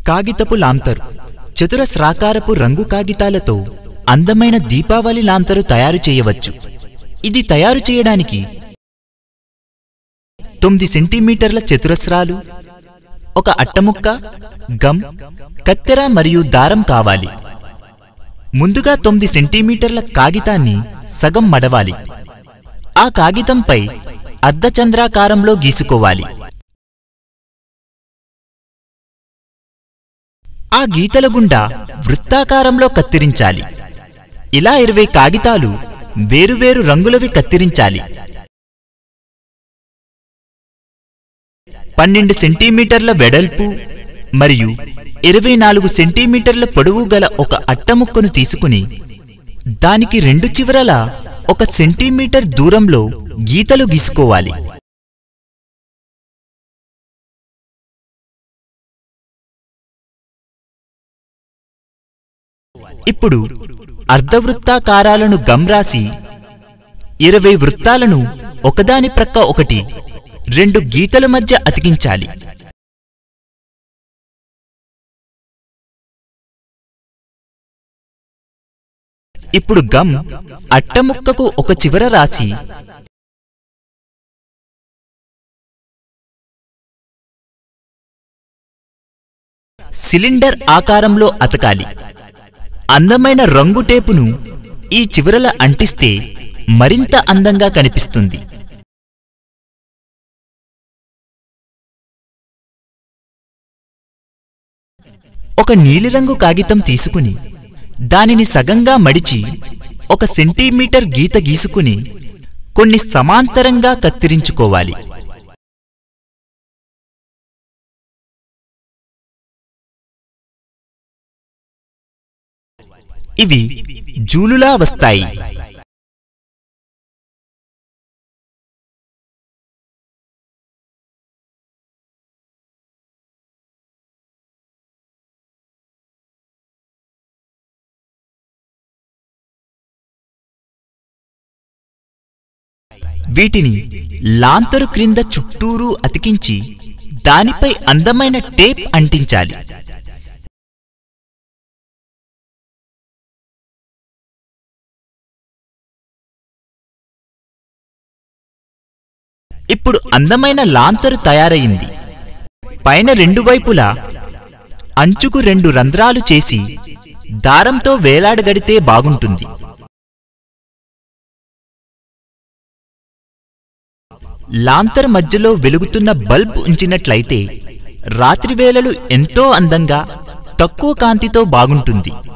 కాగితపు లాంతరు చతురస్రాకారపు రంగు కాగితాలతో అందమైన దీపావళి లాంతరు తయారు చేయవచ్చు ఇది తయారు చేయడానికి తొమ్మిది సెంటీమీటర్ల చతురస్రాలు ఒక అట్టముక్క గమ్ కత్తెర మరియు దారం కావాలి ముందుగా తొమ్మిది సెంటీమీటర్ల కాగితాన్ని సగం మడవాలి ఆ కాగితంపై అర్ధచంద్రాకారంలో గీసుకోవాలి ఆ గీతల గుండా వృత్తాకారంలో కత్తిరించాలి ఇలా ఇరవై కాగితాలు వేరువేరు రంగులవి కత్తిరించాలి పన్నెండు సెంటీమీటర్ల వెడల్పు మరియు ఇరవై నాలుగు సెంటీమీటర్ల పొడవు గల ఒక అట్టముక్కను తీసుకుని దానికి రెండు చివరల ఒక సెంటీమీటర్ దూరంలో గీతలు గీసుకోవాలి ఇప్పుడు అర్ధవృత్తాకారాలను గమ్ రాసి ఇరవై వృత్తాలను ఒకదాని ప్రక్క ఒకటి రెండు గీతల మధ్య అతికించాలి ఇప్పుడు గమ్ అట్టముక్కకు ఒక చివర రాసి సిలిండర్ ఆకారంలో అతకాలి అందమైన రంగు టేపును ఈ చివరల అంటిస్తే మరింత అందంగా కనిపిస్తుంది ఒక నీలిరంగు కాగితం తీసుకుని దానిని సగంగా మడిచి ఒక సెంటీమీటర్ గీత గీసుకుని కొన్ని సమాంతరంగా కత్తిరించుకోవాలి ఇవి జూలులా వస్తాయి వీటిని లాంతరు క్రింద చుట్టూరు అతికించి దానిపై అందమైన టేప్ అంటించాలి ఇప్పుడు అందమైన లాంతరు తయారయింది పైన రెండు వైపులా అంచుకు రెండు రంధ్రాలు చేసి దారంతో వేలాడగడితే బాగుంటుంది లాంతర్ మధ్యలో వెలుగుతున్న బల్బ్ ఉంచినట్లయితే రాత్రివేళలు ఎంతో అందంగా తక్కువ కాంతితో బాగుంటుంది